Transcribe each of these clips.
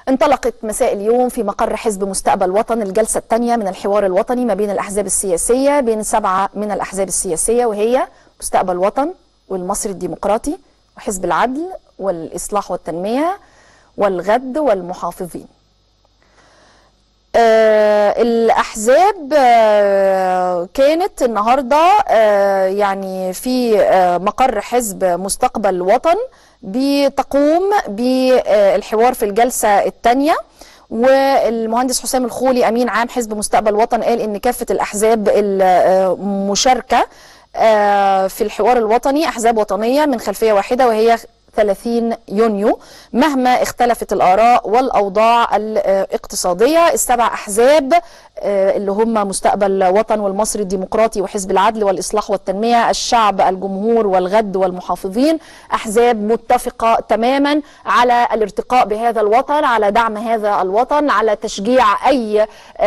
انطلقت مساء اليوم في مقر حزب مستقبل وطن الجلسة الثانية من الحوار الوطني ما بين الأحزاب السياسية بين سبعة من الأحزاب السياسية وهي مستقبل وطن والمصري الديمقراطي وحزب العدل والإصلاح والتنمية والغد والمحافظين آه الأحزاب آه كانت النهاردة آه يعني في آه مقر حزب مستقبل وطن بتقوم بالحوار في الجلسة الثانية والمهندس حسام الخولي أمين عام حزب مستقبل وطن قال إن كافة الأحزاب المشاركة في الحوار الوطني أحزاب وطنية من خلفية واحدة وهي 30 يونيو مهما اختلفت الآراء والأوضاع الاقتصادية السبع أحزاب اللي هم مستقبل وطن والمصري الديمقراطي وحزب العدل والإصلاح والتنمية الشعب الجمهور والغد والمحافظين أحزاب متفقة تماما على الارتقاء بهذا الوطن على دعم هذا الوطن على تشجيع أي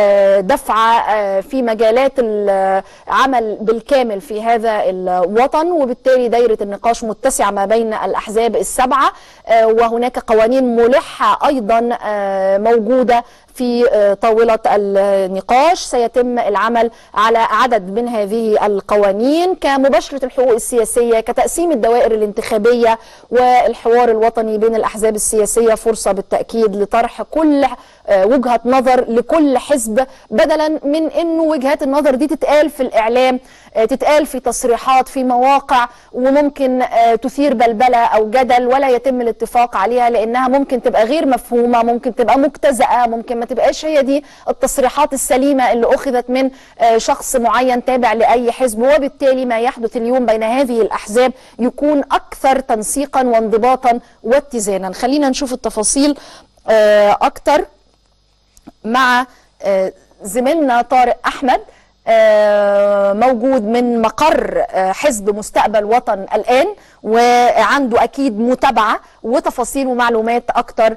دفعة في مجالات العمل بالكامل في هذا الوطن وبالتالي دايرة النقاش متسعة ما بين الأحزاب السبعة وهناك قوانين ملحة أيضا موجودة في طاولة النقاش سيتم العمل على عدد من هذه القوانين كمباشرة الحقوق السياسية كتقسيم الدوائر الانتخابية والحوار الوطني بين الأحزاب السياسية فرصة بالتأكيد لطرح كل وجهة نظر لكل حزب بدلا من أنه وجهات النظر دي تتقال في الإعلام تتقال في تصريحات في مواقع وممكن تثير بلبلة أو جدل ولا يتم الاتفاق عليها لأنها ممكن تبقى غير مفهومة ممكن تبقى مجتزأة ممكن ما تبقاش هي دي التصريحات السليمة اللي أخذت من شخص معين تابع لأي حزب وبالتالي ما يحدث اليوم بين هذه الأحزاب يكون أكثر تنسيقا وانضباطا واتزانا خلينا نشوف التفاصيل أكثر مع زميلنا طارق أحمد موجود من مقر حزب مستقبل وطن الآن وعنده أكيد متابعة وتفاصيل ومعلومات أكتر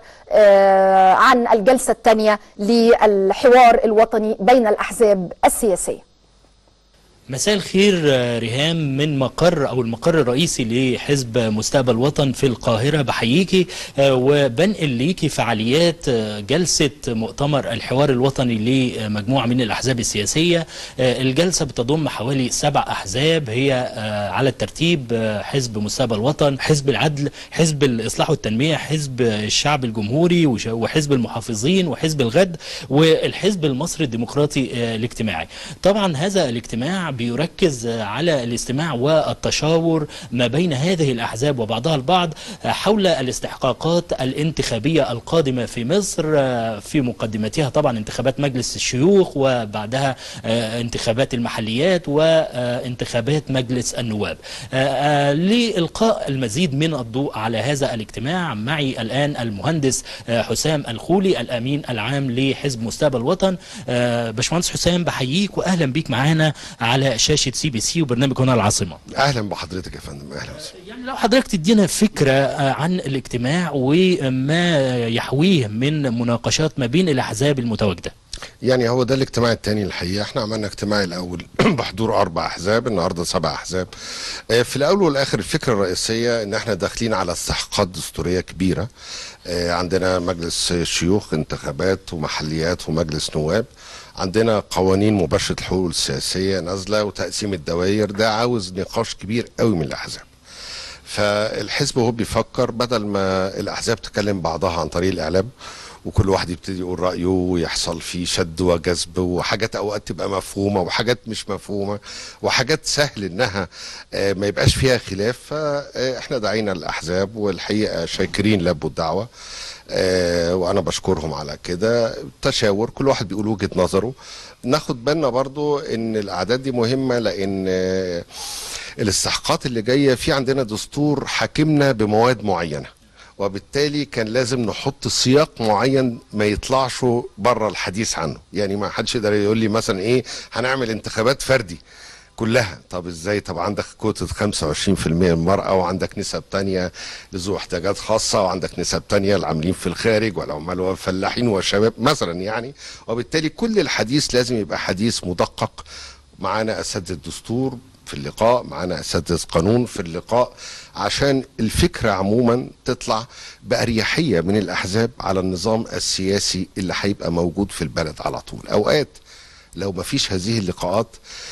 عن الجلسة الثانية للحوار الوطني بين الأحزاب السياسية مساء الخير ريهام من مقر او المقر الرئيسي لحزب مستقبل وطن في القاهره بحييكي وبنقل ليكي فعاليات جلسه مؤتمر الحوار الوطني لمجموعه من الاحزاب السياسيه الجلسه بتضم حوالي سبع احزاب هي على الترتيب حزب مستقبل وطن حزب العدل حزب الاصلاح والتنميه حزب الشعب الجمهوري وحزب المحافظين وحزب الغد والحزب المصري الديمقراطي الاجتماعي طبعا هذا الاجتماع بيركز على الاستماع والتشاور ما بين هذه الأحزاب وبعضها البعض حول الاستحقاقات الانتخابية القادمة في مصر في مقدمتها طبعا انتخابات مجلس الشيوخ وبعدها انتخابات المحليات وانتخابات مجلس النواب لإلقاء المزيد من الضوء على هذا الاجتماع معي الآن المهندس حسام الخولي الأمين العام لحزب مستقبل وطن باشمهندس حسام بحييك وأهلا بيك معانا على شاشه سي بي سي وبرنامج هنا العاصمه. اهلا بحضرتك يا فندم اهلا وسهلا. يعني لو حضرتك تدينا فكره عن الاجتماع وما يحويه من مناقشات ما بين الاحزاب المتواجده. يعني هو ده الاجتماع الثاني الحقيقه احنا عملنا اجتماع الاول بحضور اربع احزاب النهارده سبع احزاب في الاول والاخر الفكره الرئيسيه ان احنا داخلين على استحقاقات دستوريه كبيره عندنا مجلس شيوخ انتخابات ومحليات ومجلس نواب عندنا قوانين مباشره الحقوق السياسيه نازله وتقسيم الدوائر ده عاوز نقاش كبير قوي من الاحزاب فالحزب وهو بيفكر بدل ما الاحزاب تكلم بعضها عن طريق الاعلام وكل واحد يبتدي يقول رايه ويحصل فيه شد وجذب وحاجات اوقات تبقى مفهومه وحاجات مش مفهومه وحاجات سهل انها ما يبقاش فيها خلاف فاحنا دعينا الاحزاب والحقيقه شاكرين لبوا الدعوه آه وانا بشكرهم على كده تشاور كل واحد بيقول وجهه نظره ناخد بالنا برضو ان الاعداد دي مهمه لان آه الاستحقاقات اللي جايه في عندنا دستور حاكمنا بمواد معينه وبالتالي كان لازم نحط سياق معين ما يطلعش بره الحديث عنه يعني ما حدش يقدر يقول لي مثلا ايه هنعمل انتخابات فردي كلها طب ازاي طب عندك كوتة 25% المرأة وعندك نسب تانية لذو احتياجات خاصة وعندك نسب تانية العاملين في الخارج والعمال والفلاحين والشباب مثلا يعني وبالتالي كل الحديث لازم يبقى حديث مدقق معانا اساتذه الدستور في اللقاء معانا اساتذه قانون في اللقاء عشان الفكره عموما تطلع باريحيه من الاحزاب على النظام السياسي اللي هيبقى موجود في البلد على طول اوقات لو ما فيش هذه اللقاءات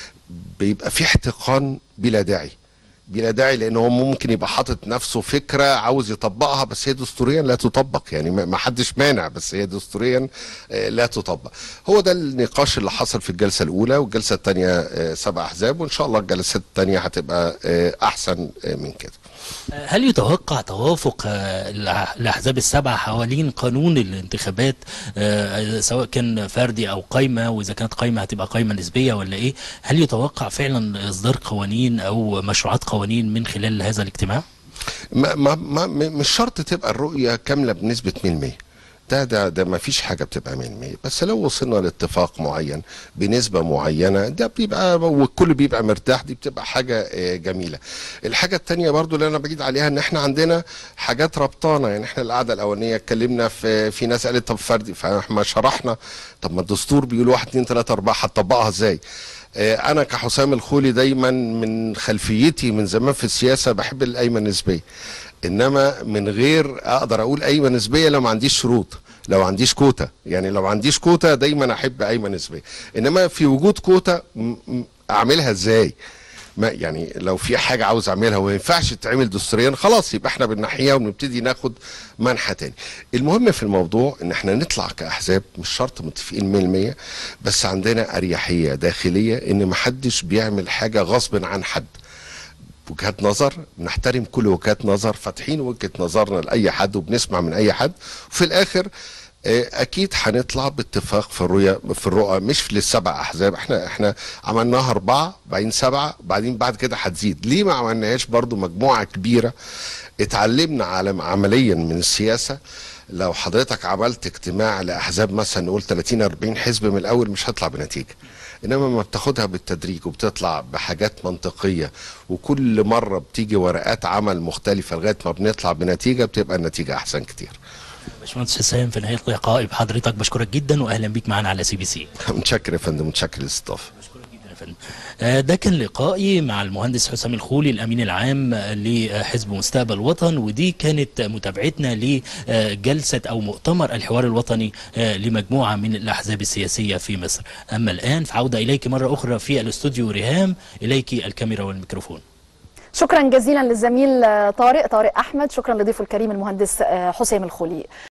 بيبقى في احتقان بلا داعي بلا داعي لان هو ممكن يبقى حاطط نفسه فكره عاوز يطبقها بس هي دستوريا لا تطبق يعني ما ما حدش مانع بس هي دستوريا آه، لا تطبق هو ده النقاش اللي حصل في الجلسه الاولى والجلسه الثانيه سبع احزاب وان شاء الله الجلسات الثانيه هتبقى آه، احسن آه، من كده هل يتوقع توافق آه، الأح- الأحزاب السبعة حوالين قانون الانتخابات آه، سواء كان فردي أو قايمة وإذا كانت قايمة هتبقى قايمة نسبية ولا إيه هل يتوقع فعلا إصدار قوانين أو مشروعات قوانين من خلال هذا الاجتماع؟ ما ما ما م- مش شرط تبقى الرؤيه كامله بنسبه 100% ده ده ده ما فيش حاجه بتبقى 100% بس لو وصلنا لاتفاق معين بنسبه معينه ده بيبقى والكل بيبقى مرتاح دي بتبقى حاجه آه، جميله الحاجه التانية برضو اللي انا بجيد عليها ان احنا عندنا حاجات ربطانه يعني احنا القعده الاولانيه اتكلمنا في في ناس قالت طب فردي فاحنا شرحنا طب ما الدستور بيقول 1 2 3 4 هتطبقها ازاي آه، انا كحسام الخولي دايما من خلفيتي من زمان في السياسه بحب القايمه النسبيه انما من غير اقدر اقول قايمه نسبيه لو ما عنديش شروط لو ما عنديش كوتا يعني لو ما عنديش كوتا دايما احب قايمه نسبيه انما في وجود كوتا م- م- اعملها ازاي ما يعني لو في حاجه عاوز اعملها وما ينفعش تتعمل دستوريا خلاص يبقى احنا بنحيها ونبتدي ناخد منحى تاني المهم في الموضوع ان احنا نطلع كاحزاب مش شرط متفقين 100% بس عندنا اريحيه داخليه ان محدش بيعمل حاجه غصب عن حد وجهات نظر نحترم كل وجهات نظر فاتحين وجهه نظرنا لاي حد وبنسمع من اي حد وفي الاخر آه، اكيد هنطلع باتفاق في الرؤيه في الرؤى مش في للسبع احزاب احنا احنا عملناها اربعه بعدين سبعه بعدين بعد كده هتزيد ليه ما عملناهاش برضو مجموعه كبيره اتعلمنا على عمليا من السياسه لو حضرتك عملت اجتماع لاحزاب مثلا نقول 30 40 حزب من الاول مش هطلع بنتيجه انما ما بتاخدها بالتدريج وبتطلع بحاجات منطقيه وكل مره بتيجي ورقات عمل مختلفه لغايه ما بنطلع بنتيجه بتبقى النتيجه احسن كتير باشمهندس حسام في نهاية لقائي بحضرتك بشكرك جدا وأهلا بيك معنا على سي بي سي متشكر يا فندم متشكر للاستضافه بشكرك جدا يا فندم آه، ده كان لقائي مع المهندس حسام الخولي الامين العام لحزب مستقبل وطن ودي كانت متابعتنا لجلسه او مؤتمر الحوار الوطني آه، لمجموعه من الاحزاب السياسيه في مصر اما الان فعوده اليك مره اخرى في الاستوديو ريهام اليك الكاميرا والميكروفون شكرا جزيلا للزميل آه، طارق طارق احمد شكرا لضيفه الكريم المهندس آه، حسام الخولي